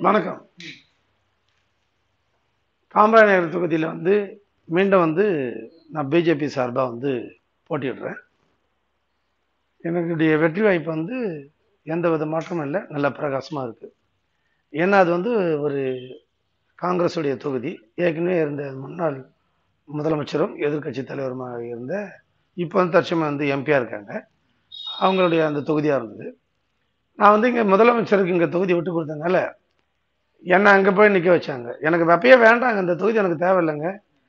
வணக்கம் காமராஜ் நகர் தொகுதியில் வந்து மீண்டும் வந்து நான் பிஜேபி சார்பாக வந்து போட்டியிடுறேன் என்னுடைய வெற்றி வாய்ப்பு வந்து எந்த வித மாற்றமும் இல்லை நல்ல பிரகாசமாக இருக்குது ஏன்னா அது வந்து ஒரு காங்கிரஸுடைய தொகுதி ஏற்கனவே இருந்த முன்னாள் முதலமைச்சரும் எதிர்க்கட்சி தலைவருமாக இருந்த இப்போ வந்து தற்சமயம் வந்து எம்பியாக இருக்காங்க அவங்களுடைய அந்த தொகுதியாக இருந்தது நான் வந்து இங்கே முதலமைச்சருக்கு இங்கே தொகுதி விட்டு கொடுத்தனால என்னை அங்கே போய் நிற்க வச்சாங்க எனக்கு அப்பயே வேண்டாங்க அந்த தொகுதி எனக்கு தேவையில்லைங்க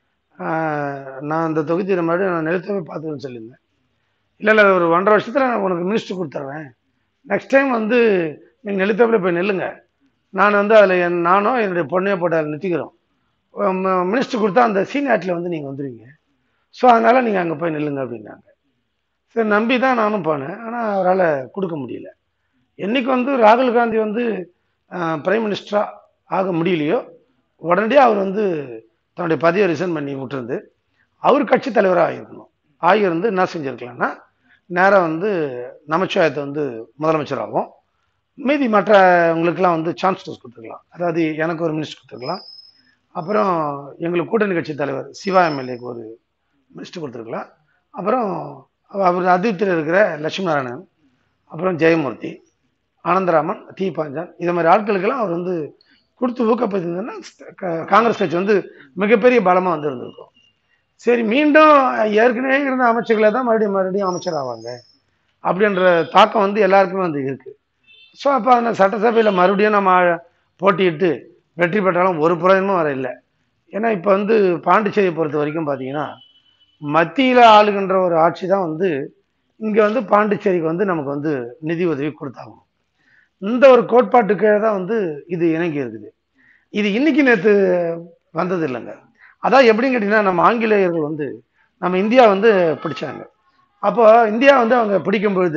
ஆஹ் நான் அந்த தொகுதி மறுபடியும் நான் நிலத்தவே பார்த்துக்கணும்னு சொல்லியிருந்தேன் இல்லை இல்லை ஒரு ஒன்றரை வருஷத்தில் நான் உனக்கு மினிஸ்டர் கொடுத்துட்றேன் நெக்ஸ்ட் டைம் வந்து நீங்கள் நிலத்தவில் போய் நில்லுங்க நான் வந்து அதில் என் நானோ என்னுடைய பொண்ணையோ போட்டு அதில் நிறுத்திக்கிறோம் மினிஸ்டர் கொடுத்தா அந்த சீனியாட்டில் வந்து நீங்கள் வந்துடுவீங்க ஸோ அதனால் நீங்கள் அங்கே போய் நில்லுங்க அப்படின்னாங்க சரி நம்பி தான் நானும் போனேன் ஆனால் அவரால் கொடுக்க முடியல என்னைக்கு வந்து ராகுல் காந்தி வந்து பிரைம் மினிஸ்டராக ஆக முடியலையோ உடனடியாக அவர் வந்து தன்னுடைய பதவியை ரிசைன் பண்ணி விட்டுருந்து அவர் கட்சி தலைவராக ஆகியிருக்கணும் ஆகியிருந்து என்ன செஞ்சுருக்கலாம்னா நேராக வந்து நமச்சிவாயத்தை வந்து முதலமைச்சராகும் மீதி மற்றவங்களுக்கெல்லாம் வந்து சான்ஸ் கொடுத்துருக்கலாம் அதாவது எனக்கு ஒரு மினிஸ்டர் கொடுத்துருக்கலாம் அப்புறம் எங்களுக்கு கூட்டணி கட்சி தலைவர் சிவா எம்எல்ஏக்கு ஒரு மினிஸ்டர் கொடுத்துருக்கலாம் அப்புறம் அவர் அதிருப்தியில் இருக்கிற லட்சுமி நாராயணன் அப்புறம் ஜெயமூர்த்தி ஆனந்தராமன் டி பாஞ்சான் இது மாதிரி ஆட்களுக்கெல்லாம் அவர் வந்து கொடுத்து ஊக்கப்படுத்திருந்ததுன்னா க- காங்கிரஸ் கட்சி வந்து மிகப்பெரிய பலமாக வந்து இருந்திருக்கும் சரி மீண்டும் ஏற்கனவே இருந்த அமைச்சர்களை தான் மறுபடியும் மறுபடியும் அமைச்சர் ஆவாங்க அப்படின்ற தாக்கம் வந்து எல்லாருக்குமே வந்து இருக்கு ஸோ அப்போ அந்த சட்டசபையில் மறுபடியும் நம்ம போட்டியிட்டு வெற்றி பெற்றாலும் ஒரு பிரயோஜனமும் வர இல்லை ஏன்னா இப்போ வந்து பாண்டிச்சேரியை பொறுத்த வரைக்கும் பார்த்தீங்கன்னா மத்தியில் ஆளுகின்ற ஒரு ஆட்சி தான் வந்து இங்கே வந்து பாண்டிச்சேரிக்கு வந்து நமக்கு வந்து நிதி உதவி கொடுத்தாகணும் இந்த ஒரு கோட்பாட்டுக்கு தான் வந்து இது இணங்கி இருக்குது இது இன்னைக்கு நேற்று வந்தது இல்லைங்க அதான் எப்படின்னு கேட்டிங்கன்னா நம்ம ஆங்கிலேயர்கள் வந்து நம்ம இந்தியா வந்து பிடிச்சாங்க அப்போ இந்தியா வந்து அவங்க பிடிக்கும் பொழுது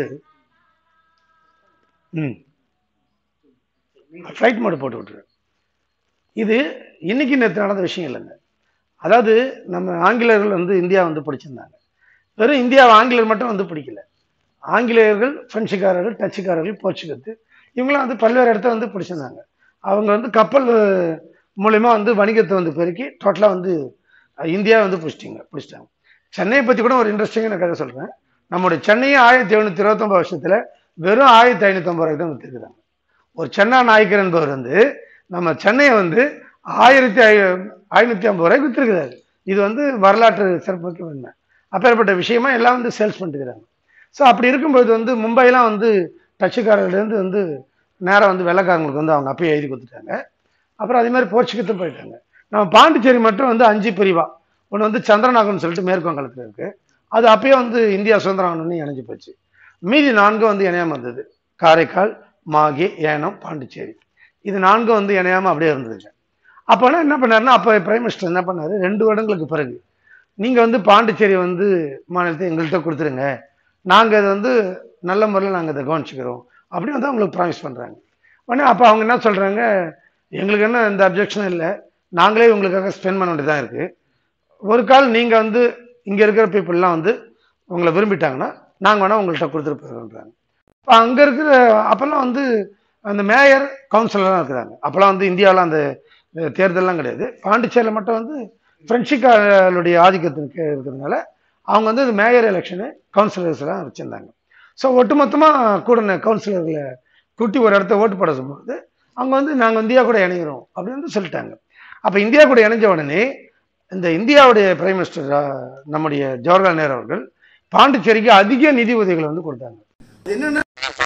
ம் ஃப்ளைட் மோடு போட்டு விட்டுரு இது இன்னைக்கு நேற்று நடந்த விஷயம் இல்லைங்க அதாவது நம்ம ஆங்கிலேயர்கள் வந்து இந்தியா வந்து பிடிச்சிருந்தாங்க வெறும் இந்தியாவை ஆங்கிலேயர் மட்டும் வந்து பிடிக்கல ஆங்கிலேயர்கள் பிரெஞ்சுக்காரர்கள் டச்சுக்காரர்கள் போர்ச்சுகத்து இவங்களாம் வந்து பல்வேறு இடத்த வந்து பிடிச்சிருந்தாங்க அவங்க வந்து கப்பல் மூலயமா வந்து வணிகத்தை வந்து பெருக்கி டோட்டலாக வந்து அஹ், இந்தியா வந்து பிடிச்சிட்டிங்க பிடிச்சிட்டாங்க சென்னையை பற்றி கூட ஒரு இன்ட்ரெஸ்டிங்கான கதை சொல்கிறேன் நம்முடைய சென்னையை ஆயிரத்தி எழுநூற்றி இருபத்தொம்பது வருஷத்தில் வெறும் ஆயிரத்தி ஐநூற்றம்பது ரூபாய்க்கு தான் விற்றுருக்குறாங்க ஒரு சென்னா நாயக்கர் என்பவர் வந்து நம்ம சென்னையை வந்து ஆயிரத்தி ஐ ஐநூற்றி ஐம்பது ரூபாய்க்கு விற்றுருக்கிறாரு இது வந்து வரலாற்று சிறப்புக்கு உண்மை அப்பேற்பட்ட விஷயமா எல்லாம் வந்து சேல்ஸ் பண்ணிட்டுக்கிறாங்க ஸோ அப்படி இருக்கும்போது வந்து மும்பைலாம் வந்து டச்சுக்காரர்லேருந்து வந்து நேராக வந்து வெள்ளைக்காரங்களுக்கு வந்து அவங்க அப்பயே எழுதி கொடுத்துட்டாங்க அப்புறம் அதே மாதிரி போர்ச்சுகத்து போயிட்டாங்க நம்ம பாண்டிச்சேரி மட்டும் வந்து அஞ்சு பிரிவா ஒன்று வந்து சந்திரநாகம்னு சொல்லிட்டு மேற்கு வங்காளத்தில் இருக்கு அது அப்பயே வந்து இந்தியா சுதந்திரம் ஆகணும்னு இணைஞ்சு போச்சு மீதி நான்கு வந்து இணையாம இருந்தது காரைக்கால் மாகே ஏனம் பாண்டிச்சேரி இது நான்கு வந்து இணையாம அப்படியே இருந்ததுங்க அப்போனா என்ன பண்ணாருன்னா அப்போ பிரைம் மினிஸ்டர் என்ன பண்ணாரு ரெண்டு வருடங்களுக்கு பிறகு நீங்க வந்து பாண்டிச்சேரி வந்து மாநிலத்தை எங்கள்கிட்ட கொடுத்துருங்க நாங்க அதை வந்து நல்ல முறையில் நாங்கள் அதை கவனிச்சுக்கிறோம் அப்படி வந்து அவங்களுக்கு ப்ராமிஸ் பண்றாங்க உடனே அப்போ அவங்க என்ன சொல்றாங்க எங்களுக்கு என்ன இந்த அப்ஜெக்ஷனும் இல்லை நாங்களே உங்களுக்காக ஸ்பெண்ட் பண்ண வேண்டியதாக இருக்கு ஒரு கால் நீங்க வந்து இங்க இருக்கிற பீப்புளெலாம் வந்து உங்களை விரும்பிட்டாங்கன்னா நாங்கள் வேணா உங்கள்கிட்ட கொடுத்துட்டு போயிடுறோன்றாங்க இப்போ அங்கே இருக்கிற அப்போல்லாம் வந்து அந்த மேயர் கவுன்சிலர்லாம் இருக்கிறாங்க அப்போல்லாம் வந்து இந்தியாவில் அந்த அஹ், தேர்தல்லாம் கிடையாது பாண்டிச்சேரியில் மட்டும் வந்து பிரெஞ்சுக்காரருடைய ஆதிக்கத்தின் கீழ் இருக்கிறதுனால அவங்க வந்து இந்த மேயர் எலெக்ஷனு கவுன்சிலர்ஸ் எல்லாம் வச்சுருந்தாங்க ஸோ ஒட்டுமொத்தமாக கூட கவுன்சிலர்களை கூட்டி ஒரு இடத்த ஓட்டு போட சொல்லும்போது அவங்க வந்து நாங்கள் இந்தியா கூட இணைகிறோம் அப்படின்னு வந்து சொல்லிட்டாங்க அப்போ இந்தியா கூட இணைஞ்ச உடனே இந்த இந்தியாவுடைய பிரைம் மினிஸ்டர் நம்முடைய ஜவஹர்லால் நேரு அவர்கள் பாண்டிச்சேரிக்கு அதிக நிதி உதவிகளை வந்து கொடுத்தாங்க என்னென்ன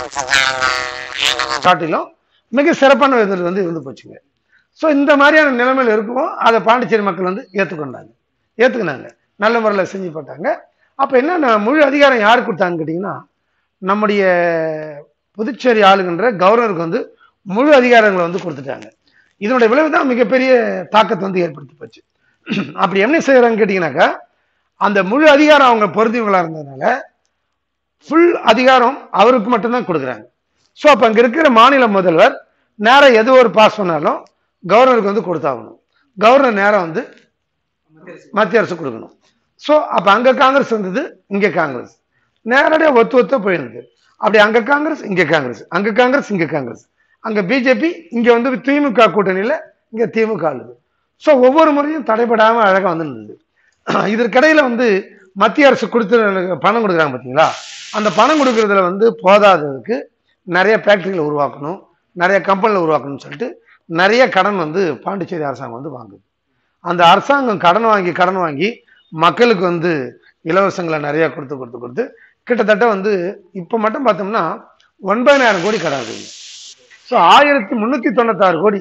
காட்டிலும் மிக சிறப்பான விதத்தில் வந்து இருந்து போச்சுங்க ஸோ இந்த மாதிரியான நிலைமையில் இருக்கவும் அதை பாண்டிச்சேரி மக்கள் வந்து ஏற்றுக்கொண்டாங்க ஏற்றுக்கினாங்க நல்ல முறையில் செஞ்சு போட்டாங்க அப்போ என்ன முழு அதிகாரம் யாருக்கு கொடுத்தாங்கன்னு கேட்டிங்கன்னா நம்முடைய புதுச்சேரி ஆளுகின்ற கவர்னருக்கு வந்து முழு அதிகாரங்களை வந்து கொடுத்துட்டாங்க இதனுடைய விளைவு தான் மிகப்பெரிய தாக்கத்தை வந்து ஏற்படுத்தி போச்சு அப்படி என்ன செய்யறாங்கன்னு கேட்டிங்கனாக்கா அந்த முழு அதிகாரம் அவங்க பொருந்தியவங்களா இருந்ததுனால ஃபுல் அதிகாரம் அவருக்கு மட்டும்தான் கொடுக்குறாங்க ஸோ அப்போ அங்கே இருக்கிற மாநில முதல்வர் நேரம் எது ஒரு பாஸ் பண்ணாலும் கவர்னருக்கு வந்து கொடுத்தாகணும் கவர்னர் நேரம் வந்து மத்திய அரசு கொடுக்கணும் ஸோ அப்போ அங்கே காங்கிரஸ் இருந்தது இங்கே காங்கிரஸ் நேரடியாக ஒத்து ஒத்து போயிருந்தது அப்படி அங்கே காங்கிரஸ் இங்கே காங்கிரஸ் அங்கே காங்கிரஸ் இங்கே காங்கிரஸ் அங்க பிஜேபி இங்க வந்து திமுக கூட்டணியில இங்க திமுக ஆளுது ஸோ ஒவ்வொரு முறையும் தடைபடாம அழகா வந்து இருந்தது இதற்கிடையில வந்து மத்திய அரசு கொடுத்து பணம் கொடுக்குறாங்க பார்த்தீங்களா அந்த பணம் கொடுக்கறதுல வந்து போதாததுக்கு நிறைய ஃபேக்டரிகளை உருவாக்கணும் நிறைய கம்பெனிகளை உருவாக்கணும்னு சொல்லிட்டு நிறைய கடன் வந்து பாண்டிச்சேரி அரசாங்கம் வந்து வாங்குது அந்த அரசாங்கம் கடன் வாங்கி கடன் வாங்கி மக்களுக்கு வந்து இலவசங்களை நிறைய கொடுத்து கொடுத்து கொடுத்து கிட்டத்தட்ட வந்து இப்போ மட்டும் பார்த்தோம்னா ஒன்பதாயிரம் கோடி கடன் இருக்குது ஸோ ஆயிரத்தி முந்நூற்றி தொண்ணூத்தாறு கோடி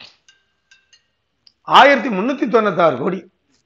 ஆயிரத்தி முந்நூற்றி தொண்ணூத்தாறு கோடி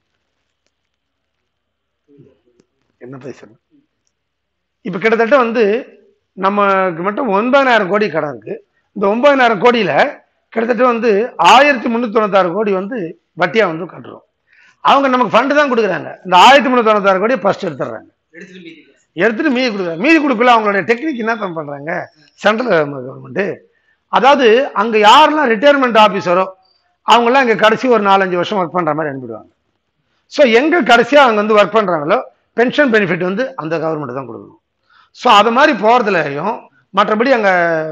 என்ன பேசுறேன் இப்போ கிட்டத்தட்ட வந்து நமக்கு மட்டும் ஒன்பதாயிரம் கோடி கடன் இருக்கு இந்த ஒன்பதாயிரம் கோடியில கிட்டத்தட்ட வந்து ஆயிரத்தி முந்நூற்றி தொண்ணூத்தாறு கோடி வந்து வட்டியா வந்து கட்டுறோம் அவங்க நமக்கு ஃபண்டு தான் கொடுக்குறாங்க இந்த ஆயிரத்தி முந்நூற்றி தொண்ணூத்தாறு கோடியை ஃபர்ஸ்ட் எடுத்துடுறாங்க எடுத்துட்டு மீதி எடுத்துட்டு மீதி கொடுக்குறாங்க மீதி கொடுக்கல அவங்களுடைய டெக்னிக் என்ன தான் பண்றாங்க சென்ட்ரல் கவர்மெண்ட் அதாவது அங்க யாரெல்லாம் ரிட்டையர்மெண்ட் ஆபீசரோ அவங்கெல்லாம் இங்க கடைசி ஒரு நாலஞ்சு வருஷம் ஒர்க் பண்ற மாதிரி அனுப்பிடுவாங்க ஸோ எங்க கடைசியா அவங்க வந்து ஒர்க் பண்றாங்களோ பென்ஷன் பெனிஃபிட் வந்து அந்த கவர்மெண்ட் தான் கொடுக்கணும் ஸோ அது மாதிரி போறதுலயும் மற்றபடி அங்க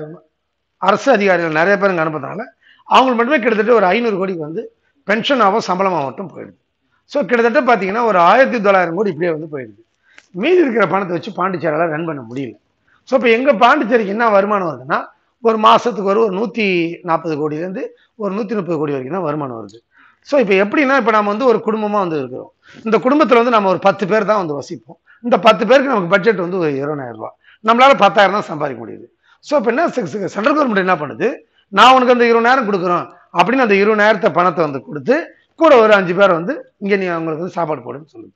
அரசு அதிகாரிகள் நிறைய பேர் இங்க அனுப்புறதுனால அவங்களுக்கு மட்டுமே கிட்டத்தட்ட ஒரு ஐநூறு கோடிக்கு வந்து பென்ஷனாகவும் சம்பளமாக மட்டும் போயிடுது ஸோ கிட்டத்தட்ட பார்த்தீங்கன்னா ஒரு ஆயிரத்தி தொள்ளாயிரம் கோடி இப்படியே வந்து போயிடுது மீதி இருக்கிற பணத்தை வச்சு பாண்டிச்சேரியால் ரன் பண்ண முடியல ஸோ இப்போ எங்கள் பாண்டிச்சேரிக்கு என்ன வருமானம் வருதுன்னா ஒரு மாதத்துக்கு ஒரு ஒரு நூற்றி நாற்பது கோடியிலேருந்து ஒரு நூற்றி முப்பது கோடி வரைக்கும் தான் வருமானம் வருது ஸோ இப்போ எப்படின்னா இப்போ நம்ம வந்து ஒரு குடும்பமாக வந்து இருக்கிறோம் இந்த குடும்பத்தில் வந்து நம்ம ஒரு பத்து பேர் தான் வந்து வசிப்போம் இந்த பத்து பேருக்கு நமக்கு பட்ஜெட் வந்து ஒரு இருபதாயிரம் ரூபாய் நம்மளால பத்தாயிரம் தான் சம்பாதிக்க முடியுது ஸோ இப்போ என்ன சென்ட்ரல் கவர்மெண்ட் என்ன பண்ணுது நான் உனக்கு அந்த இருபதாயிரம் கொடுக்குறோம் அப்படின்னு அந்த இருபதாயிரத்தை பணத்தை வந்து கொடுத்து கூட ஒரு அஞ்சு பேர் வந்து இங்கே நீ அவங்களுக்கு வந்து சாப்பாடு போடுன்னு சொல்லுது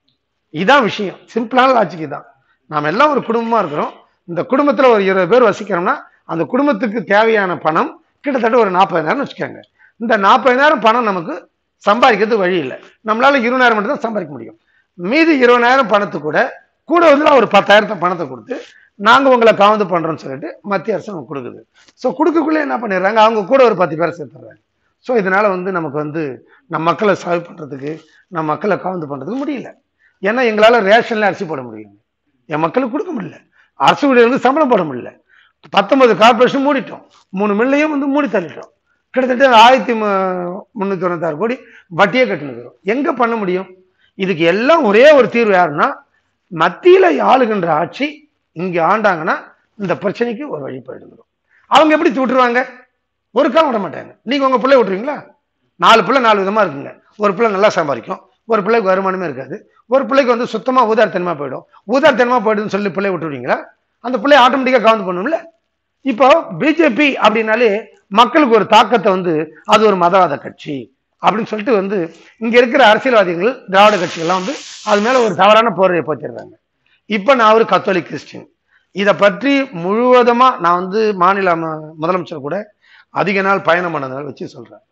இதான் விஷயம் சிம்பிளான லாஜிக் தான் நாம் எல்லாம் ஒரு குடும்பமா இருக்கிறோம் இந்த குடும்பத்துல ஒரு இருபது பேர் வசிக்கிறோம்னா அந்த குடும்பத்துக்கு தேவையான பணம் கிட்டத்தட்ட ஒரு நாற்பதாயிரம் வச்சுக்கோங்க இந்த நாற்பதாயிரம் பணம் நமக்கு சம்பாதிக்கிறதுக்கு வழி இல்லை நம்மளால இருபதாயிரம் மட்டும் தான் சம்பாதிக்க முடியும் மீதி இருபதாயிரம் பணத்து கூட கூட வந்து ஒரு பத்தாயிரத்தை பணத்தை கொடுத்து நாங்க உங்களை காவந்து பண்றோம்னு சொல்லிட்டு மத்திய அரசு நமக்கு கொடுக்குது ஸோ கொடுக்கக்குள்ளே என்ன பண்ணிடுறாங்க அவங்க கூட ஒரு பத்து பேரை சேர்த்துறாங்க ஸோ இதனால வந்து நமக்கு வந்து நம்ம மக்களை சர்வ் பண்றதுக்கு நம்ம மக்களை காவந்து பண்றதுக்கு முடியல ஏன்னா எங்களால ரேஷன்ல அரிசி போட முடியல என் மக்களுக்கு கொடுக்க முடியல அரசு ஊழியர் வந்து சம்பளம் போட முடியல பத்தொன்பது கார்பரேஷன் மூடிட்டோம் மூணு மில்லையும் வந்து மூடி தள்ளிட்டோம் கிட்டத்தட்ட ஆயிரத்தி முந்நூற்றி தொண்ணூத்தாறு கோடி வட்டியே கட்டினுக்கிறோம் எங்க பண்ண முடியும் இதுக்கு எல்லாம் ஒரே ஒரு தீர்வு யாருன்னா மத்தியில ஆளுகின்ற ஆட்சி இங்க ஆண்டாங்கன்னா இந்த பிரச்சனைக்கு ஒரு வழி போயிடுங்கிறோம் அவங்க எப்படி விட்டுருவாங்க ஒரு காலம் விட மாட்டாங்க நீங்க உங்க பிள்ளை விட்டுருவீங்களா நாலு பிள்ளை நாலு விதமா இருக்குங்க ஒரு பிள்ளை நல்லா சம்பாதிக்கும் ஒரு பிள்ளைக்கு வருமானமே இருக்காது ஒரு பிள்ளைக்கு வந்து சுத்தமா ஊதார்த்தனமா போயிடும் ஊதார்த்தனமா போயிடுன்னு சொல்லி பிள்ளை விட்டுருவீங்களா அந்த பிள்ளை ஆட்டோமேட்டிக்கா கவர்ந்து பண்ணும்ல இப்போ பிஜேபி அப்படின்னாலே மக்களுக்கு ஒரு தாக்கத்தை வந்து அது ஒரு மதவாத கட்சி அப்படின்னு சொல்லிட்டு வந்து இங்க இருக்கிற அரசியல்வாதிகள் திராவிட கட்சிகள்லாம் வந்து அது மேல ஒரு தவறான போர்வையை போத்திடுறாங்க இப்ப நான் ஒரு கத்தோலிக் கிறிஸ்டின் இதை பற்றி முழுவதுமா நான் வந்து மாநில ம- முதலமைச்சர் கூட அதிக நாள் பயணம் பண்ணதால் வச்சு சொல்றேன்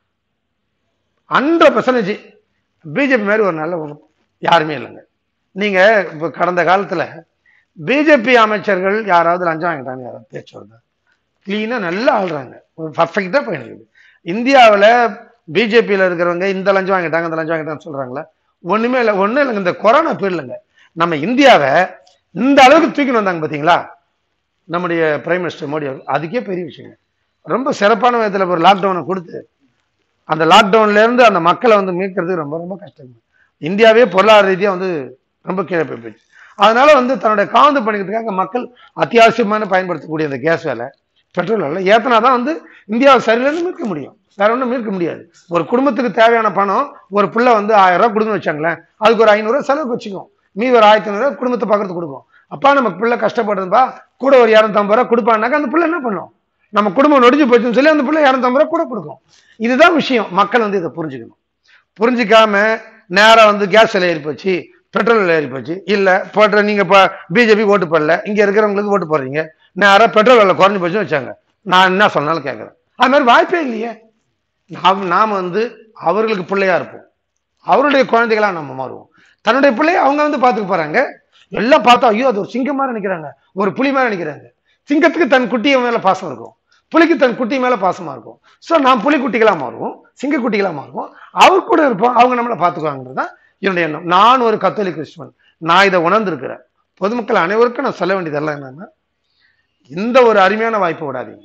ஹண்ட்ரட் பர்சன்டேஜ் பிஜேபி மாதிரி ஒரு நல்ல ஒரு- யாருமே இல்லைங்க நீங்க இப்ப கடந்த காலத்துல பிஜேபி அமைச்சர்கள் யாராவது லஞ்சம் வாங்கிட்டாங்க யாராவது பேச்சு வருதா கிளீனா நல்லா ஆள்றாங்க பர்ஃபெக்டா போயிருக்கு இந்தியாவில் பிஜேபியில் இருக்கிறவங்க இந்த லஞ்சம் வாங்கிட்டாங்க இந்த லஞ்சம் வாங்கிட்டாங்கன்னு சொல்றாங்களா ஒண்ணுமே இல்லை ஒண்ணும் இல்லைங்க இந்த கொரோனா பீரியட்லங்க நம்ம இந்தியாவை இந்த அளவுக்கு தூக்கின்னு வந்தாங்க பாத்தீங்களா நம்முடைய பிரைம் மினிஸ்டர் மோடி அவர்கள் அதுக்கே பெரிய விஷயங்க ரொம்ப சிறப்பான விதத்தில் ஒரு லாக்டவுனை கொடுத்து அந்த லாக்டவுன்ல இருந்து அந்த மக்களை வந்து மீட்கிறது ரொம்ப ரொம்ப கஷ்டம் இந்தியாவே பொருளாதார ரீதியா வந்து ரொம்ப கீழே போய் போயிடுச்சு அதனால வந்து தன்னுடைய காவந்து பண்ணிக்கிறதுக்காக மக்கள் அத்தியாவசியமான பயன்படுத்தக்கூடிய அந்த கேஸ் வேலை பெட்ரோல் விலை ஏத்தனா தான் வந்து இந்தியாவை சரியிலிருந்து மீட்க முடியும் வேற ஒன்றும் மீட்க முடியாது ஒரு குடும்பத்துக்கு தேவையான பணம் ஒரு பிள்ளை வந்து ஆயிரம் ரூபாய் கொடுன்னு வச்சாங்களேன் அதுக்கு ஒரு ஐநூறுரூவா செலவுக்கு வச்சுக்கும் மீதி ஒரு ஆயிரத்தி ஐநூறுரூவா குடும்பத்தை பார்க்கறதுக்கு கொடுக்கும் அப்பா நம்ம பிள்ளை கஷ்டப்படுதுப்பா கூட ஒரு இரநூத்தம்பது ரூபா கொடுப்பான்னாக்கா அந்த பிள்ளை என்ன பண்ணும் நம்ம குடும்பம் நொடிஞ்சு போச்சுன்னு சொல்லி அந்த பிள்ளை இரநூத்தம்பது ரூபா கூட கொடுக்கும் இதுதான் விஷயம் மக்கள் வந்து இதை புரிஞ்சுக்கணும் புரிஞ்சுக்காம நேரா வந்து கேஸ் விலை ஏறி போச்சு பெட்ரோல் விலை ஏறி போச்சு இல்ல போட்ட நீங்க இப்போ பிஜேபி ஓட்டு போடல இங்க இருக்கிறவங்களுக்கு ஓட்டு போடுறீங்க நேரா பெட்ரோல் விலை குறைஞ்சு போச்சுன்னு வச்சாங்க நான் என்ன சொன்னாலும் கேட்கறேன் அது மாதிரி வாய்ப்பே இல்லையே நாம் நாம வந்து அவர்களுக்கு பிள்ளையா இருப்போம் அவருடைய குழந்தைகளா நம்ம மாறுவோம் தன்னுடைய பிள்ளைய அவங்க வந்து பார்த்துக்க போறாங்க எல்லாம் பார்த்தா ஐயோ அது ஒரு சிங்கம் மாதிரி நினைக்கிறாங்க ஒரு புலி மாதிரி நினைக்கிறாங்க சிங்கத்துக்கு தன் குட்டிய மேல பாசம் இருக்கும் புலிக்கு தன் குட்டி மேல பாசமா இருக்கும் ஸோ நான் புலி குட்டிகளா மாறுவோம் சிங்க குட்டிகளா மாறுவோம் அவர் கூட இருப்போம் அவங்க நம்மளை பார்த்துக்குவாங்கன்றது தான் என்னுடைய எண்ணம் நான் ஒரு கத்தோலிக் கிறிஸ்துவன் நான் இதை உணர்ந்திருக்கிறேன் பொதுமக்கள் அனைவருக்கும் நான் சொல்ல வேண்டியதெல்லாம் என்னன்னா இந்த ஒரு அருமையான வாய்ப்பை விடாதீங்க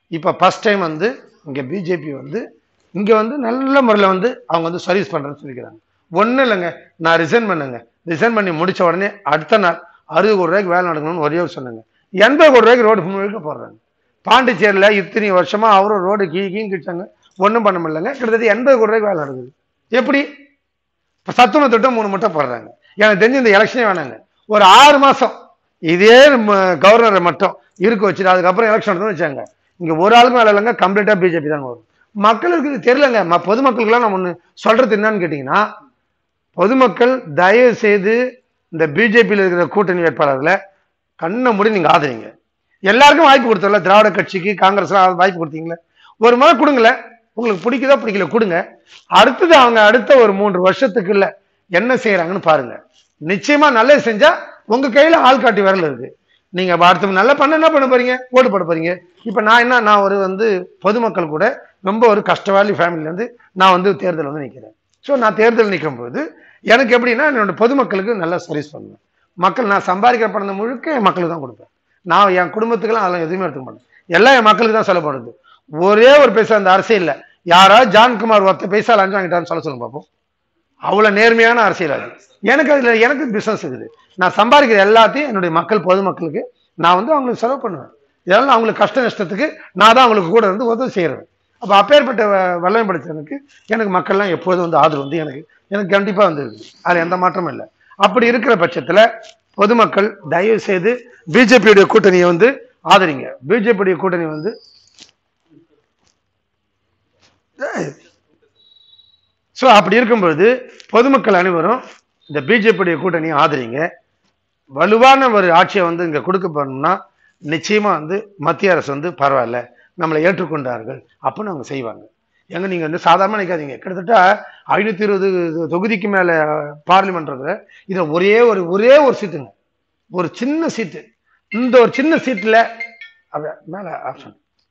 இப்போ ஃபர்ஸ்ட் டைம் வந்து இங்கே பிஜேபி வந்து இங்கே வந்து நல்ல முறையில் வந்து அவங்க வந்து சர்வீஸ் பண்ணுறேன்னு சொல்லிக்கிறாங்க ஒன்றும் இல்லைங்க நான் ரிசைன் பண்ணுங்க ரிசைன் பண்ணி முடிச்ச உடனே அடுத்த நாள் அறுபது கோடி ரூபாய்க்கு வேலை நடக்கணும்னு ஒரே ஒரு சொன்னாங்க எண்பது கோடி ரூபாய்க்கு ரோடு முழுக்க போடுறாங்க பாண்டிச்சேரியில் இத்தனை வருஷமா அவரும் ரோடு கீ கீன்னு கிட்டாங்க ஒன்றும் பண்ண முடியலங்க கிட்டத்தட்ட எண்பது கோடி ரூபாய்க்கு வேலை நடக்குது எப்படி இப்போ சத்துணவு திட்டம் மூணு மட்டும் போடுறாங்க எனக்கு தெரிஞ்சு இந்த எலெக்ஷனே வேணாங்க ஒரு ஆறு மாசம் இதே நம்ம கவர்னரை மட்டும் இருக்க வச்சுட்டு அதுக்கப்புறம் எலெக்ஷன் நடந்து வச்சாங்க இங்க ஒரு ஆளுக்கும் வேலை இல்லைங்க கம்ப்ளீட்டா பிஜேபி தாங்க வரும் மக்களுக்கு இது தெரியலங்க ம- பொதுமக்களுக்கெல்லாம் நம்ம ஒன்று சொல்றது என்னன்னு கேட்டிங்கன்னா பொதுமக்கள் தயவு செய்து இந்த பிஜேபியில் இருக்கிற கூட்டணி வேட்பாளர்களை கண்ணை மூடி நீங்க ஆதரிங்க எல்லாருக்கும் வாய்ப்பு கொடுத்தல திராவிட கட்சிக்கு காங்கிரஸ்லாம் வாய்ப்பு கொடுத்தீங்களே ஒரு முறை கொடுங்களேன் உங்களுக்கு பிடிக்குதோ பிடிக்கல கொடுங்க அடுத்தது அவங்க அடுத்த ஒரு மூன்று வருஷத்துக்குள்ள என்ன செய்யறாங்கன்னு பாருங்க நிச்சயமா நல்லது செஞ்சா உங்க கையில ஆள்காட்டி விரல் இருக்கு நீங்க அடுத்த நல்லா பண்ண என்ன பண்ண போறீங்க ஓட்டு போட போறீங்க இப்ப நான் என்ன நான் ஒரு வந்து பொதுமக்கள் கூட ரொம்ப ஒரு கஷ்டவாளி ஃபேமிலில இருந்து நான் வந்து தேர்தல் வந்து நிக்கிறேன் ஸோ நான் தேர்தல் நிற்கும் போது எனக்கு எப்படின்னா என்னோட பொதுமக்களுக்கு நல்லா சர்வீஸ் பண்ணுவேன் மக்கள் நான் சம்பாதிக்கிற பணம் முழுக்க என் மக்களுக்கு தான் கொடுப்பேன் நான் என் குடும்பத்துக்கெல்லாம் அதெல்லாம் எதுவுமே எடுத்துக்க மாட்டேன் எல்லாம் என் மக்களுக்கு தான் சொல்லப்படுது ஒரே ஒரு பைசா அந்த அரசியல்ல யாராவது ஜான்குமார் ஒத்த பைசா லஞ்சம் வாங்கிட்டான்னு சொல்ல சொல்லுங்க பார்ப்போம் அவ்வளவு நேர்மையான அரசியல் அது எனக்கு அதுல எனக்கு பிசினஸ் இருக்குது நான் சம்பாதிக்கிற எல்லாத்தையும் என்னுடைய மக்கள் பொதுமக்களுக்கு நான் வந்து அவங்களுக்கு செலவு பண்ணுவேன் இதெல்லாம் அவங்களுக்கு கஷ்ட நஷ்டத்துக்கு நான் தான் அவங்களுக்கு கூட இருந்து உதவி செய்யறேன் அப்ப அப்பேற்பட்ட வ- வல்லமை படைத்தவனுக்கு எனக்கு மக்கள்லாம் எப்போதும் வந்து ஆதரவு வந்து எனக்கு எனக்கு கண்டிப்பா வந்து இருக்குது அதுல எந்த மாற்றமும் இல்லை அப்படி இருக்கிற பட்சத்துல பொதுமக்கள் தயவு செய்து பிஜேபியுடைய கூட்டணியை வந்து ஆதரிங்க பிஜேபியுடைய கூட்டணி வந்து ஸோ அப்படி இருக்கும்பொழுது பொதுமக்கள் அனைவரும் இந்த பிஜேபியுடைய கூட்டணியை ஆதரிங்க வலுவான ஒரு ஆட்சியை வந்து இங்க கொடுக்க போறோம்னா நிச்சயமா வந்து மத்திய அரசு வந்து பரவாயில்ல நம்மளை ஏற்றுக்கொண்டார்கள் அப்படின்னு அவங்க செய்வாங்க எங்க நீங்க வந்து சாதாரணமா நினைக்காதீங்க கிட்டத்தட்ட ஐநூத்தி இருபது தொகுதிக்கு மேல பார்லிமெண்ட்ல இதுல ஒரே ஒரு ஒரே ஒரு சீட்டுங்க ஒரு சின்ன சீட்டு இந்த ஒரு சின்ன சீட்ல அப்ப மேல ஆப்ஷன்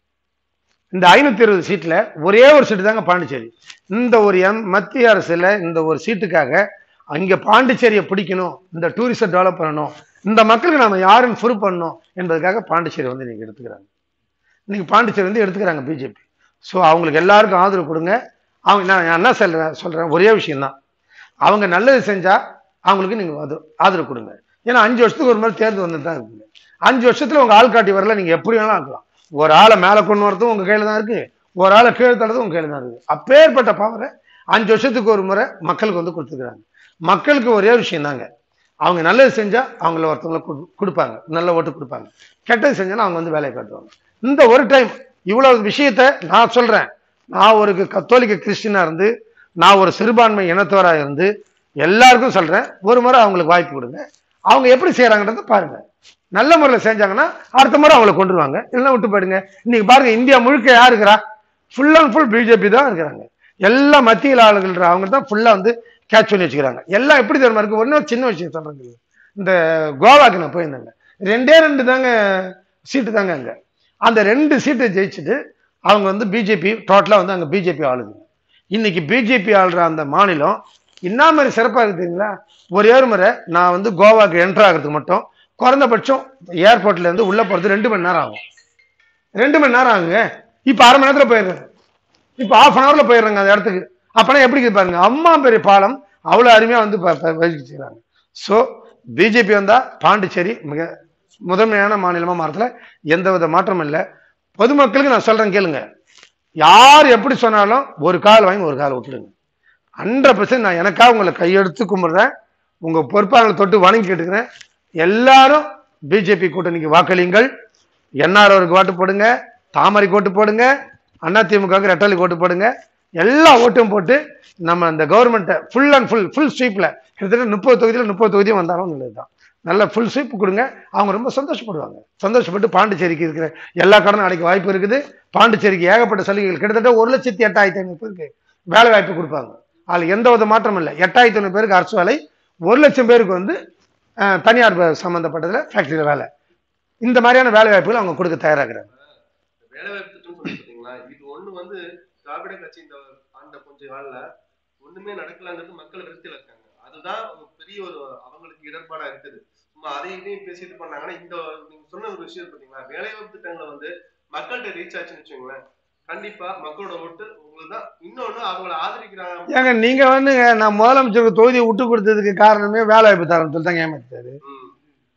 இந்த ஐநூத்தி இருபது சீட்ல ஒரே ஒரு சீட்டு தாங்க பாண்டிச்சேரி இந்த ஒரு எம் மத்திய அரசுல இந்த ஒரு சீட்டுக்காக அங்க பாண்டிச்சேரியை பிடிக்கணும் இந்த டூரிஸ்ட டெவலப் பண்ணணும் இந்த மக்களுக்கு நாம யாருன்னு ப்ரூவ் பண்ணணும் என்பதற்காக பாண்டிச்சேரி வந்து நீங்க எடுத்துக்கிறாங்க இன்னைக்கு பாண்டிச்சேரி வந்து எடுத்துக்கிறாங்க பிஜேபி ஸோ அவங்களுக்கு எல்லாருக்கும் ஆதரவு கொடுங்க அவங்க நான் என்ன சொல்றேன் சொல்றேன் ஒரே விஷயம்தான் அவங்க நல்லது செஞ்சா அவங்களுக்கு நீங்க ஆதரவு ஆதரவு கொடுங்க ஏன்னா அஞ்சு வருஷத்துக்கு ஒரு மாதிரி தேர்தல் வந்துட்டு தான் இருக்குங்க அஞ்சு வருஷத்துல உங்க ஆள்காட்டி வரல நீங்க எப்படி வேணாலும் ஆக்கலாம் ஒரு ஆளை மேல கொண்டு வரதும் உங்க கையில தான் இருக்கு ஒரு ஆளை கீழே தள்ளதும் உங்க கையில தான் இருக்கு அப்பேற்பட்ட பவரை அஞ்சு வருஷத்துக்கு ஒரு முறை மக்களுக்கு வந்து கொடுத்துக்கிறாங்க மக்களுக்கு ஒரே விஷயம் தாங்க அவங்க நல்லது செஞ்சா அவங்கள ஒருத்தவங்களுக்கு கொடு- கொடுப்பாங்க நல்ல ஓட்டு கொடுப்பாங்க கெட்டது செஞ்சா அவங்க வந்து வேலையை காட்டுவாங்க இந்த ஒரு டைம் இவ்வளவு விஷயத்த நான் சொல்றேன் நான் ஒரு கத்தோலிக்க கிறிஸ்டினா இருந்து நான் ஒரு சிறுபான்மை இனத்தவரா இருந்து எல்லாருக்கும் சொல்றேன் ஒரு முறை அவங்களுக்கு வாய்ப்பு கொடுங்க அவங்க எப்படி செய்யறாங்கன்றத பாருங்க நல்ல முறையில் செஞ்சாங்கன்னா அடுத்த முறை அவங்கள கொண்டுருவாங்க இல்லைன்னா விட்டு போயிடுங்க இன்னைக்கு பாருங்க இந்தியா முழுக்க யார் இருக்கிறா ஃபுல் அண்ட் ஃபுல் பிஜேபி தான் இருக்கிறாங்க எல்லா மத்தியில் ஆளுகள் அவங்க தான் ஃபுல்லா வந்து கேட்ச் பண்ணி வச்சுக்கிறாங்க எல்லாம் எப்படி தெரியுமா இருக்கு ஒன்றும் சின்ன விஷயம் சொல்றேங்க இந்த கோவாக்கு நான் போயிருந்தேங்க ரெண்டே ரெண்டு தாங்க சீட்டு தாங்க அங்க அந்த ரெண்டு சீட்டை ஜெயிச்சுட்டு அவங்க வந்து பிஜேபி டோட்டலா வந்து அங்க பிஜேபி ஆளுதுங்க இன்னைக்கு பிஜேபி ஆளுற அந்த மாநிலம் என்ன மாதிரி சிறப்பா இருக்கு தெரியுங்களா ஒரே ஒரு முறை நான் வந்து கோவாக்கு என்டர் ஆகிறதுக்கு மட்டும் குறைந்தபட்சம் ஏர்போர்ட்ல இருந்து உள்ள போறது ரெண்டு மணி நேரம் ஆகும் ரெண்டு மணி நேரம் ஆகுங்க இப்ப அரை மணி நேரத்துல போயிடுறேன் இப்ப ஹாஃப் அன் ஹவர்ல போயிடுறாங்க அந்த இடத்துக்கு அப்பனா எப்படி இருக்குது பாருங்க அம்மா பெரிய பாலம் அவ்வளவு அருமையா வந்து ப- ப- வச்சுக்கிறாங்க சோ பிஜேபி வந்தா பாண்டிச்சேரி மிக முதன்மையான மாநிலமா மாறத்துல எந்த வித மாற்றமும் இல்லை பொதுமக்களுக்கு நான் சொல்றேன் கேளுங்க யார் எப்படி சொன்னாலும் ஒரு கால் வாங்கி ஒரு கால் விட்டுடுங்க ஹண்ட்ரட் பர்சன்ட் நான் எனக்காக உங்களை கையெடுத்து கும்பிடுறேன் உங்க பொறுப்பாளர்களை தொட்டு வணங்கி கேட்டுக்கிறேன் எல்லாரும் பிஜேபி கூட்டணிக்கு வாக்களியுங்கள் என்ஆர் அவருக்கு ஓட்டு போடுங்க தாமரைக்கு ஓட்டு போடுங்க அதிமுகவுக்கு ரெட்டாளி ஓட்டு போடுங்க எல்லா ஓட்டும் போட்டு நம்ம அந்த கவர்மெண்ட்டை ஃபுல் அண்ட் ஃபுல் ஃபுல் ஸ்வீப்ல கிட்டத்தட்ட முப்பது தொகுதியில் முப்பது தொகுதியும் வந்தாலும் நல்லதுதான் நல்ல ஃபுல் ஸ்வீப் கொடுங்க அவங்க ரொம்ப சந்தோஷப்படுவாங்க சந்தோஷப்பட்டு பாண்டிச்சேரிக்கு இருக்கிற எல்லா கடனும் அடைக்க வாய்ப்பு இருக்குது பாண்டிச்சேரிக்கு ஏகப்பட்ட சலுகைகள் கிட்டத்தட்ட ஒரு லட்சத்தி எட்டாயிரத்தி ஐநூறு பேருக்கு வேலை வாய்ப்பு கொடுப்பாங்க அதுல எந்த வித மாற்றமும் இல்லை எட்டாயிரத்தி ஐநூறு பேருக்கு அரசு வேலை ஒரு லட்சம் பேருக்கு வந்து அஹ், தனியார் ப- சம்பந்தப்பட்டதுல ஃபேக்டரியில வேலை இந்த மாதிரியான வேலை வாய்ப்புகள் அவங்க கொடுக்க தயாராகிறாங்க வேலைவாய்ப்பு திட்டம் சொல்லி பாத்தீங்களா இது ஒண்ணு வந்து திராவிட கட்சி இந்த ஆண்ட கொஞ்ச நாள்ல ஒண்ணுமே நடக்கலாங்கிறது மக்கள் விருத்தியில இருக்காங்க அதுதான் ஒரு பெரிய ஒரு அவங்களுக்கு இடர்பாடா இருக்குது சும்மா அதை இதையும் பேசிட்டு பண்ணாங்கன்னா இந்த நீங்க சொன்ன ஒரு விஷயம் பாத்தீங்களா வேலைவாய்ப்பு திட்டங்களை வந்து மக்கள்கிட்ட ரீச் ஆச்சுன்னு வச்சுக்கோங்களேன் கண்டிப்பா மக்களோட ஓட்டு உங்களுக்கு தான் இன்னொன்னு அவங்கள ஆதரிக்கிறாங்க ஏங்க நீங்க வந்துங்க நான் முதலமைச்சருக்கு தொகுதியை விட்டு கொடுத்ததுக்கு காரணமே வேலை வாய்ப்பு தரேன்னு சொல்லி தாங்க ஏமாத்தாரு ம்,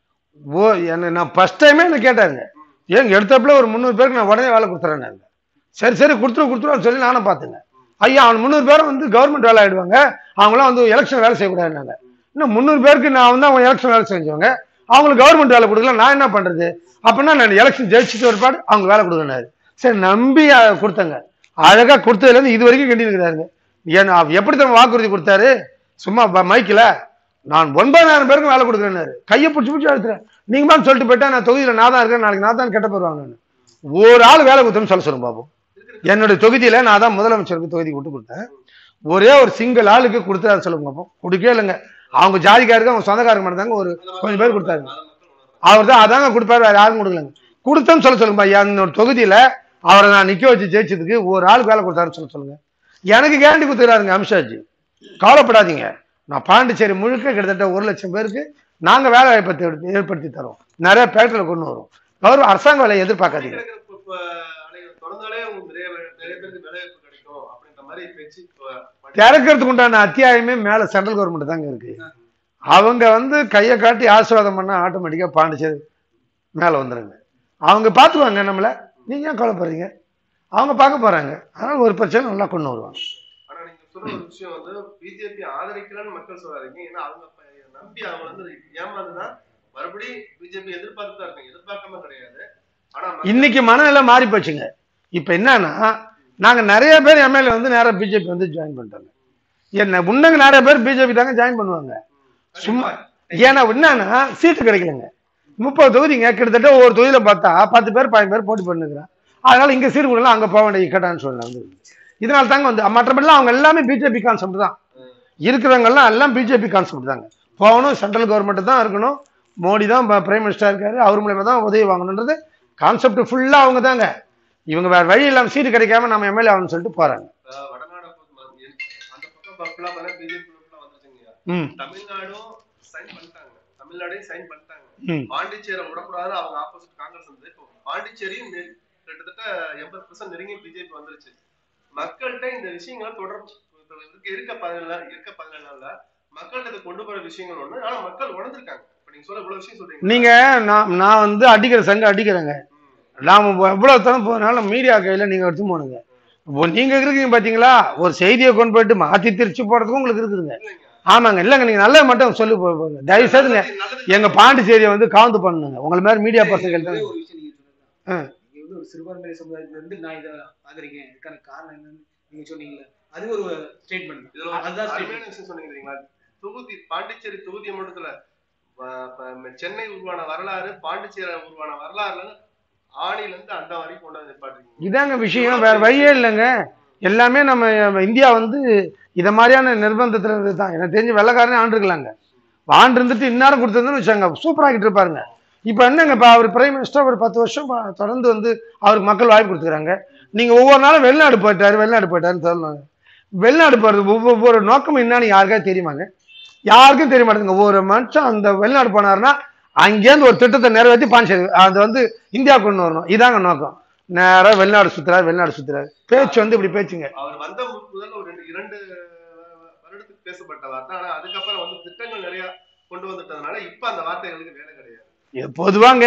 ஓ என்ன நான் ஃபர்ஸ்ட் டைமே என்ன கேட்டாங்க ஏங்க எடுத்தப்பல ஒரு முந்நூறு பேருக்கு நான் உடனே வேலை கொடுத்துறேன் சரி சரி கொடுத்துரு கொடுத்துருவோம் சொல்லி நானும் பார்த்துங்க ஐயா அவன் முந்நூறு பேரும் வந்து கவர்மெண்ட் வேலை ஆயிடுவாங்க அவங்களாம் வந்து எலெக்ஷன் வேலை செய்யக்கூடாதுனாங்க இன்னும் முந்நூறு பேருக்கு நான் வந்து அவங்க எலெக்ஷன் வேலை செஞ்சவங்க அவங்களுக்கு கவர்மெண்ட் வேலை கொடுக்கல நான் என்ன பண்றது அப்படின்னா நான் எலெக்ஷன் ஜெயிச்சுட்டு ஒரு பாடு அவங்க வேலை கொடுக்கணாரு சரி நம்பி அஹ், கொடுத்தங்க அழகா கொடுத்ததுலேருந்து இது வரைக்கும் கண்டிருக்கிறாருங்க ஏன்னா அவர் எப்படி தான் வாக்குறுதி கொடுத்தாரு சும்மா மைக்கில் நான் ஒன்பதாயிரம் பேருக்கு வேலை கொடுக்குறேன்னாரு கையை பிடிச்சி பிடிச்சி அழுத்துறேன் நீங்க மாதிரி சொல்லிட்டு போயிட்டா நான் தொகுதியில் நான் தான் இருக்கேன் நாளைக்கு நான் தான் கெட்ட போயிருவாங்க ஒரு ஆள் வேலை கொடுத்தோன்னு சொல்ல சொல்லுங்க பாப்போம் என்னுடைய தொகுதியில நான் தான் முதலமைச்சருக்கு தொகுதி விட்டு கொடுத்தேன் ஒரே ஒரு சிங்கிள் ஆளுக்கு கொடுத்தாரு சொல்லுங்க பாப்போம் கொடுக்கவே இல்லைங்க அவங்க ஜாதிக்காருக்கு அவங்க சொந்தக்காரங்க மட்டும் தாங்க ஒரு கொஞ்சம் பேர் கொடுத்தாரு அதை மக்கள் உணர்றாங்க அவர் தான் அதாங்க கொடுப்பாரு வேற யாரும் கொடுக்கலங்க கொடுத்தேன்னு சொல்ல சொல்லுங்க என்னோட தொகுதியில அவரை நான் நிக்க வச்சு ஜெயிச்சதுக்கு ஒரு ஆளுக்கு வேலை கொடுத்தாருன்னு சொல்ல சொல்லுங்க எனக்கு கேரண்டி கொடுத்துக்கிறாருங்க அமித்ஷாஜி கவலைப்படாதீங்க நான் பாண்டிச்சேரி முழுக்க கிட்டத்தட்ட ஒரு லட்சம் பேருக்கு நாங்க வேலை வாய்ப்பை தேடி- ஏற்படுத்தி தரோம் நிறைய ஃபேக்டரியில் கொண்டு வரோம் கவர்மெண்ட் அரசாங்க வேலையை எதிர்பார்க்காதீங்க கிடைக்கிற இப்ப- இப்ப அலைகள் தொடர்ந்தாலே உங்களுக்கு நிறைய வே- நிறைய பேருக்கு வேலை வாய்ப்பு கிடைக்கும் அப்படின்ற மாதிரி பேச்சு இப்ப திறக்கிறதுக்கு உண்டான அத்தியாயமே மேல சென்ட்ரல் கவர்மெண்ட் தாங்க இருக்கு அவங்க வந்து கையை காட்டி ஆசீர்வாதம் பண்ணா ஆட்டோமேட்டிக்கா பாண்டிச்சேரி மேல வந்துருங்க அவங்க பார்த்துக்குவாங்க நம்மள நீங்க ஏன் கவலைப்படுறீங்க அவங்க பார்க்க போறாங்க அதனால ஒரு பிரச்சனை நல்லா கொண்டு வருவாங்க ஆனா நீங்க சொல்ற ஒரு விஷயம் வந்து பிஜேபி ஆதரிக்கலன்னு மக்கள் சொல்லாதீங்க ஏன்னா அவங்க ப- நம்பி அவங்க வந்து ஏமாந்துதான் மறுபடியும் பிஜேபி எதிர்பார்த்து தான் இருக்காங்க எதிர்பார்க்காம கிடையாது ஆனா மக்கள் இன்னைக்கு மனநிலை மாறி போச்சுங்க இப்ப என்னன்னா நாங்க நிறைய பேர் எம்எல்ஏ வந்து நேரா பிஜேபி வந்து ஜாயின் பண்ணிட்டாங்க என்ன முன்னங்க நிறைய பேர் பிஜேபி தாங்க ஜாயின் பண்ணுவாங்க சும்மா ஏன்னா என்னன்னா சீட்டு கிடைக்கலங்க முப்பது தொகுதிங்க கிட்டத்தட்ட ஒவ்வொரு தொகுதியில பார்த்தா பத்து பேர் பதினஞ்சு பேர் போட்டி பண்ணுங்கிறான் அதனால இங்க சீட்டு கொடுக்கலாம் அங்க போக வேண்டிய இக்கட்டான்னு சொல்லலாம் வந்து இதனால தாங்க வந்து மற்றபடிலாம் அவங்க எல்லாமே பிஜேபி கான்செப்ட் தான் இருக்கிறவங்க எல்லாம் எல்லாம் பிஜேபி கான்செப்ட் தாங்க போகணும் சென்ட்ரல் கவர்மெண்ட் தான் இருக்கணும் மோடி தான் பிரைம் மினிஸ்டர் இருக்காரு அவர் மூலியமா தான் உதவி வாங்கணுன்றது கான்செப்ட் ஃபுல்லா அவங்க தாங்க இவங்க வேற வழி இல்லாம சீட்டு கிடைக்காம நம்ம எம்எல்ஏ ஆகணும்னு சொல்லிட்டு போறாங்க இப்ப வடநாடு பக்கம் ம- என்- அந்த பக்கம் ஃபுல்லா பார்த்தா பிஜேபி ஃபுல்லா வந்துருச்சுங்க ம் தமிழ்நாடும் சைன் பண்ணிட்டாங்க தமிழ்நாடையும் சைன் பண்ணிட்டாங்க ம் பாண்டிச்சேரி விடக்கூடாது அவங்க ஆப்போசிட் காங்கிரஸ் வந்து இப்போ பாண்டிச்சேரியும் நெ- கிட்டத்தட்ட எண்பது பர்சன்ட் நெருங்கி பிஜேபி வந்துருச்சு மக்கள்கிட்ட இந்த விஷயங்களை தொடர்பு இப்ப இருக்க இருக்க பதினேழு இருக்க பதினேழு நாள்ல மக்கள்கிட்ட இதை கொண்டு போற விஷயங்கள் ஒண்ணு ஆனா மக்கள் உணர்ந்திருக்காங்க இப்ப நீங்க சொல்ல இவ்வளவு விஷயம் சொல்றீங்க நீங்க நான் நான் வந்து அடிக்கிற சங்க அடிக்கிறேங்க நாம எவ்வளவு தரம் போனாலும் மீடியா கையில நீங்க எடுத்து போனுங்க இப்போ நீங்க இருக்கீங்க பாத்தீங்களா ஒரு செய்தியை கொண்டு போயிட்டு மாத்தி திருச்சி போறதுக்கும் உங்களுக்கு இருக்குதுங்க இல்லைங்க. ஆமாங்க இல்லைங்க நீங்க நல்லது மட்டும் சொல்லி போ- போங்க தயவு செய்துங்க நல்லது எங்க பாண்டிச்சேரியை வந்து காந்து பண்ணுங்க உங்களை மாதிரி மீடியா பர்சன்கள் ஒரே தான் ஒரு விஷயம் நீங்க ஆ. சொன்னீங்க நீங்க வந்து ஒரு சிறுபான்மை சமுதாயத்துல இருந்து நான் இதை ஆதரிக்கேன் இதுக்கான காரணம் என்னன்னு நீங்க சொன்னீங்கல்ல அது ஒரு ஸ்டேட்மெண்ட் இதுல ஒரு அதுதான் அருமையான விஷயம் சொன்னீங்க தெரியுங்களா? தொகுதி பாண்டிச்சேரி தொகுதியை மட்டும் இல்ல வ- ப- சென்னை உருவான வரலாறு பாண்டிச்சேரி உருவான வரலாறுல ஆணில இருந்து அந்த வரைக்கும் கொண்டு வந்து நிப்பாட்டுறீங்க இதாங்க விஷயம் வேற வழியே இல்லைங்க எல்லாமே நம்ம நம்ம இந்தியா வந்து இத மாதிரியான நிர்பந்தத்துல இருந்து தான் எனக்கு தெரிஞ்சு வெள்ளக்காரனே ஆண்டுருக்கலாங்க ஆண்டு இருந்துட்டு இந்நேரம் கொடுத்ததுன்னு வச்சாங்க சூப்பராகிட்டு இருப்பாருங்க இப்போ என்னங்க இப்போ அவர் பிரைம் மினிஸ்டர் ஒரு பத்து வருஷம் ப- தொடர்ந்து வந்து அவருக்கு மக்கள் வாய்ப்பு கொடுத்துக்கிறாங்க நீங்க ஒவ்வொரு நாளும் வெளிநாடு போயிட்டாரு வெளிநாடு போயிட்டாருன்னு சொல்லணும் வெளிநாடு போறது ஒவ்வொரு ஒவ்வொரு நோக்கம் என்னன்னு யாருக்காவது தெரியுமாங்க யாருக்கும் தெரிய மாட்டேங்குங்க ஒவ்வொரு மனுஷன் அந்த வெளிநாடு போனாருன்னா அங்கேருந்து ஒரு திட்டத்தை நிறைவேற்றி பாண்டிச்சேரி அது வந்து இந்தியா கொண்டு வரணும் இதாங்க நோக்கம் நேரா வெளிநாடு சுத்துறாரு வெளிநாடு சுத்துறாரு பேச்சு வந்து இப்படி பேச்சுங்க அவர் வந்த மு- முதல்ல ஒரு ரெண்டு இரண்டு வருடத்துக்கு பேசப்பட்ட வார்த்தை ஆனா அதுக்கப்புறம் வந்து திட்டங்கள் நிறைய கொண்டு வந்துட்டதுனால இப்ப அந்த வார்த்தைகளுக்கு வேலை கிடையாது இது பொதுவாங்க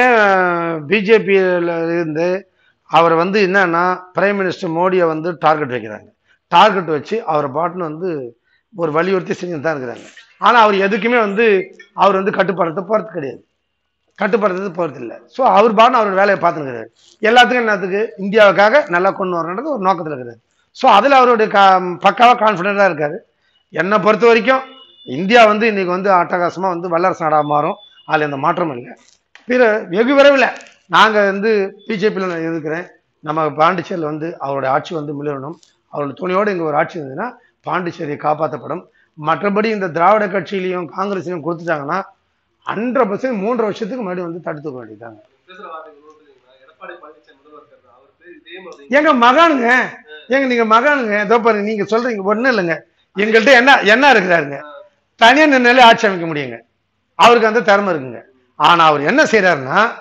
பிஜேபியில் இருந்து அவர் வந்து என்னன்னா பிரைம் மினிஸ்டர் மோடியை வந்து டார்கெட் வைக்கிறாங்க டார்கெட் வச்சு அவரை பாட்டுன்னு வந்து ஒரு வலியுறுத்தி செஞ்சுட்டு தான் இருக்கிறாங்க ஆனால் அவர் எதுக்குமே வந்து அவர் வந்து கட்டுப்படுத்த போகிறது கிடையாது கட்டுப்படுறது போகிறது இல்லை ஸோ அவர் பாட்டுன்னு அவரோட வேலையை பார்த்துருக்கிறாரு எல்லாத்துக்கும் என்னத்துக்கு இந்தியாவுக்காக நல்லா கொண்டு வரணுன்றது ஒரு நோக்கத்தில் இருக்கிறாரு ஸோ அதில் அவருடைய கா பக்காவாக கான்ஃபிடென்ட்டாக இருக்காரு என்னை பொறுத்த வரைக்கும் இந்தியா வந்து இன்னைக்கு வந்து அட்டகாசமாக வந்து வல்லரசு நாடாக மாறும் அதில் எந்த மாற்றமும் இல்லை பிற வெகு விரைவில் நாங்கள் வந்து பிஜேபியில் நான் இருக்கிறேன் நம்ம பாண்டிச்சேரியில் வந்து அவருடைய ஆட்சி வந்து மிளறணும் அவரோட துணையோடு இங்கே ஒரு ஆட்சி இருந்ததுன்னா பாண்டிச்சேரி காப்பாற்றப்படும் மற்றபடி இந்த திராவிட கட்சியிலையும் காங்கிரஸ்லையும் கொடுத்துட்டாங்கன்னா ஹண்ட்ரட் பர்சன்ட் மூன்று வருஷத்துக்கு முன்னாடி வந்து தடுத்துக்க வேண்டியதாங்க பேசுற வார்த்தைகள் வந்து தெரியுங்களா? எடப்பாடி பழனிசாமி முதல்வர் இருக்காரு அவர் பேர் இதே மாதிரி ஏங்க மகானுங்க ஏங்க நீங்க மகானுங்க ஏதோ பாருங்க நீங்க சொல்றீங்க ஒண்ணும் இல்லைங்க எங்கள்கிட்ட என்ன என்ன இருக்கிறாருங்க தனியா நின்னாலே ஆட்சி அமைக்க முடியுங்க அவருக்கு அந்த திறமை இருக்குங்க ஆனா அவர் என்ன செய்யறாருன்னா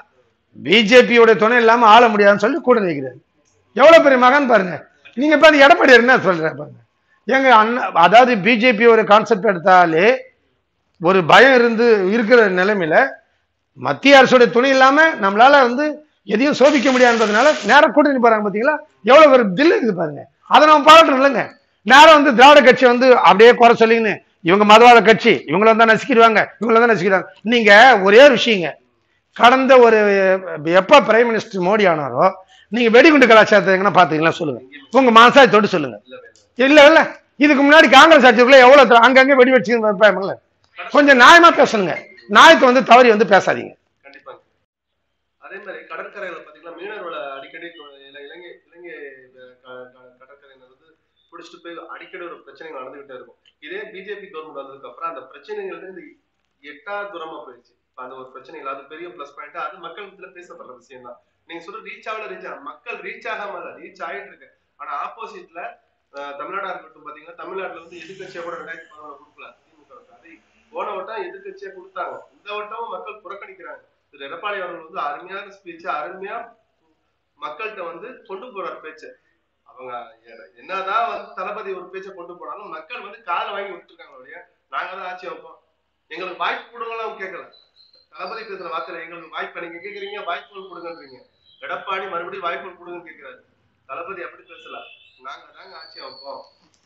பிஜேபியோட துணை இல்லாம ஆள முடியாதுன்னு சொல்லி கூட நிற்கிறாரு எவ்வளவு பெரிய மகன் பாருங்க நீங்க இப்ப அந்த எடப்பாடி என்ன சொல்ற பாருங்க எங்க அண்ணன் அதாவது பிஜேபி ஒரு கான்செப்ட் எடுத்தாலே ஒரு பயம் இருந்து இருக்கிற நிலைமையில மத்திய அரசுடைய துணை இல்லாம நம்மளால வந்து எதையும் சோதிக்க முடியாதுன்றதுனால நேரம் கூட்டணி போறாங்க பாத்தீங்களா எவ்வளவு ஒரு தில் இருக்குது பாருங்க அதை நம்ம பாராட்டணும் இல்லைங்க நேரம் வந்து திராவிட கட்சி வந்து அப்படியே குறை சொல்லிங்கன்னு இவங்க மதவாத கட்சி இவங்கள தான் நசுக்கிடுவாங்க இவங்கள தான் நசுக்கிடுவாங்க நீங்க ஒரே ஒரு விஷயங்க கடந்த ஒரு எப்ப பிரைம் மினிஸ்டர் மோடி ஆனாரோ நீங்க வெடிகுண்டு கலாச்சாரத்தை எங்கன்னா பாத்தீங்களா சொல்லுங்க உங்க மனசாய் தொட்டு சொல்லுங்க இல்ல இல்ல இதுக்கு முன்னாடி காங்கிரஸ் ஆட்சிக்குள்ள எவ்வளவு த- அங்கங்க வெடி வச்சு வைப்பாங்கல்ல கொஞ்சம் நியாயமா பேசணுங்க நியாயத்தை வந்து தவறி வந்து பேசாதீங்க கண்டிப்பாங்க அதே மாதிரி கடற்கரையில பாத்தீங்கன்னா மீனவர்களை அடிக்கடி கொ- இல- இலங்கை இலங்கை அஹ், க- க- கடற்கரையினர் வந்து பிடிச்சிட்டு போய் அடிக்கடி ஒரு பிரச்சனைகள் நடந்துகிட்டே இருக்கும் இதே பிஜேபி கவர்மெண்ட் வந்ததுக்கு அப்புறம் அந்த பிரச்சனைகள் வந்து எட்டா தூரமா போயிடுச்சு இப்ப அந்த ஒரு பிரச்சனை இல்ல அது பெரிய பிளஸ் பாயிண்ட் அது மக்கள் மத்தியில பேசப்படுற விஷயம் தான் நீங்க சொல்ற ரீச் ஆகல ரீச் ஆக மக்கள் ரீச் ஆகாம இல்ல ரீச் ஆயிட்டு இருக்கு ஆனா ஆப்போசிட்ல தமிழ்நாடா இருக்கட்டும் பாத்தீங்கன்னா தமிழ்நாட்டுல வந்து எதிர்கட்சியா கூட ரெண்டாயிரத்தி பதினொன்று கொடுக்கல திமுக வுக்கு. அது போன வட்டம் எதிர்கட்சியா கொடுத்தாங்க இந்த வட்டமும் மக்கள் புறக்கணிக்கிறாங்க திரு எடப்பாடி அவர்கள் வந்து அருமையான ஸ்பீச் அருமையா மக்கள்கிட்ட வந்து கொண்டு போறார் பேச்சு அவங்க எ- என்னதான் வந்து தளபதி ஒரு பேச்சை கொண்டு போனாலும் மக்கள் வந்து காலை வாங்கி விட்டுருக்காங்க ஒழிய நாங்க தான் ஆட்சி வைப்போம் எங்களுக்கு வாய்ப்பு கொடுங்கலாம் அவங்க கேட்கல தளபதி பேசுற வார்த்தையில எங்களுக்கு வாய்ப்பு நீங்க கேக்குறீங்க வாய்ப்புகள் கொடுங்கன்றீங்க எடப்பாடி மறுபடியும் வாய்ப்புகள் கொடுங்கன்னு கேக்குறாரு தளபதி அப்படி பேசல நாங்க தாங்க ஆட்சி வைப்போம்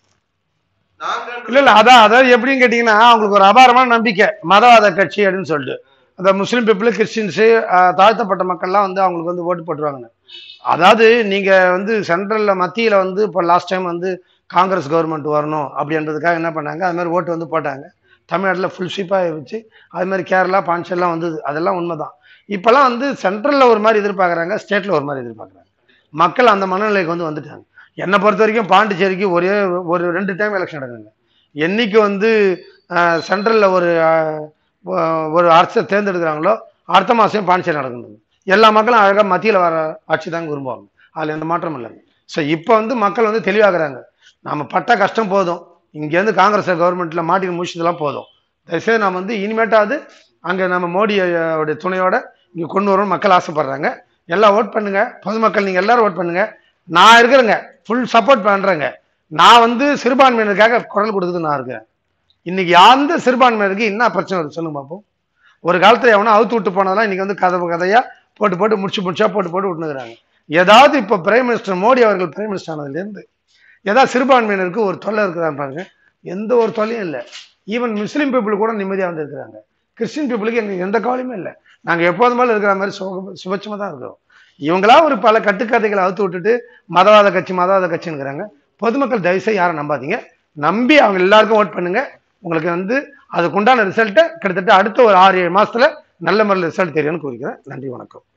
நாங்க இல்ல இல்ல அதான் அதாவது எப்படின்னு கேட்டீங்கன்னா அவங்களுக்கு ஒரு அபாரமான நம்பிக்கை மதவாத கட்சி அப்படின்னு சொல்லிட்டு அந்த முஸ்லீம் பீப்புள் கிறிஸ்டின்ஸு தாழ்த்தப்பட்ட மக்கள்லாம் வந்து அவங்களுக்கு வந்து ஓட்டு போட்டுருவாங்க அதாவது நீங்க வந்து சென்ட்ரல்ல மத்தியில வந்து இப்போ லாஸ்ட் டைம் வந்து காங்கிரஸ் கவர்மெண்ட் வரணும் அப்படின்றதுக்காக என்ன பண்ணாங்க அது மாதிரி ஓட்டு வந்து போட்டாங்க தமிழ்நாட்டில் ஃபுல் ஸ்வீப்பாக இருந்துச்சு அது மாதிரி கேரளா பாண்டிச்சேரிலாம் வந்தது அதெல்லாம் உண்மைதான் இப்போல்லாம் வந்து சென்ட்ரலில் ஒரு மாதிரி எதிர்பார்க்குறாங்க ஸ்டேட்டில் ஒரு மாதிரி எதிர்பார்க்குறாங்க மக்கள் அந்த மனநிலைக்கு வந்து வந்துட்டாங்க என்னை பொறுத்த வரைக்கும் பாண்டிச்சேரிக்கு ஒரே ஒரு ரெண்டு டைம் எலெக்ஷன் நடக்குங்க என்னைக்கு வந்து சென்ட்ரலில் ஒரு அஹ், ஒ- ஒரு அரசை தேர்ந்தெடுக்கிறாங்களோ அடுத்த மாதம் பாண்டிச்சேரி நடக்குது எல்லா மக்களும் அழகாக மத்தியில் வர ஆட்சி தாங்க விரும்புவாங்க அதில் எந்த மாற்றமும் இல்லைங்க ஸோ இப்போ வந்து மக்கள் வந்து தெளிவாகிறாங்க நம்ம பட்ட கஷ்டம் போதும் இங்கேருந்து காங்கிரஸ் கவர்மெண்ட்டில் மாட்டின்னு முடிச்சதெல்லாம் போதும் தயவுசெய்து நம்ம வந்து இனிமேட்டாவது அங்கே நம்ம மோடியோடைய துணையோட இங்கே கொண்டு வரணும் மக்கள் ஆசைப்படுறாங்க எல்லாம் ஓட் பண்ணுங்க பொதுமக்கள் நீங்கள் எல்லாரும் ஓட் பண்ணுங்க நான் இருக்கிறேங்க ஃபுல் சப்போர்ட் பண்ணுறேங்க நான் வந்து சிறுபான்மையினருக்காக குரல் கொடுக்குறது நான் இருக்கிறேன் இன்னைக்கு அந்த சிறுபான்மையினருக்கு என்ன பிரச்சனை வருது சொல்லுங்க பார்ப்போம் ஒரு காலத்துல எவனோ அவுத்து விட்டு போனதெல்லாம் இன்னைக்கு வந்து கதை கதையா போட்டு போட்டு முடிச்சு முடிச்சா போட்டு போட்டு விட்டுனுக்குறாங்க ஏதாவது இப்போ பிரைம் மினிஸ்டர் மோடி அவர்கள் பிரைம் மினிஸ்டர் ஆனதுலேருந்து ஏதாவது சிறுபான்மையினருக்கு ஒரு தொல்லை இருக்குதான்னு பாருங்க எந்த ஒரு தொல்லையும் இல்லை ஈவன் முஸ்லீம் பீப்புள் கூட நிம்மதியாக வந்து இருக்கிறாங்க கிறிஸ்டின் பீப்புளுக்கு எங்களுக்கு எந்த கவலையுமே இல்லை நாங்கள் எப்போதும் போல இருக்கிற மாதிரி சுக சுபட்சமாக தான் இருக்கிறோம் இவங்களா ஒரு பல கட்டுக்கதைகளை அவுத்து விட்டுட்டு மதவாத கட்சி மதவாத கட்சிங்கிறாங்க பொதுமக்கள் தயவுசெய்து யாரும் நம்பாதீங்க நம்பி அவங்க எல்லாருக்கும் ஓட் பண்ணுங்க உங்களுக்கு வந்து அதுக்குண்டான ரிசல்ட்டை கிட்டத்தட்ட அடுத்த ஒரு ஆறு ஏழு மாசத்துல நல்ல முறையில் ரிசல்ட் தெரியும்னு கூறிக்கிறேன் நன்றி வணக்கம்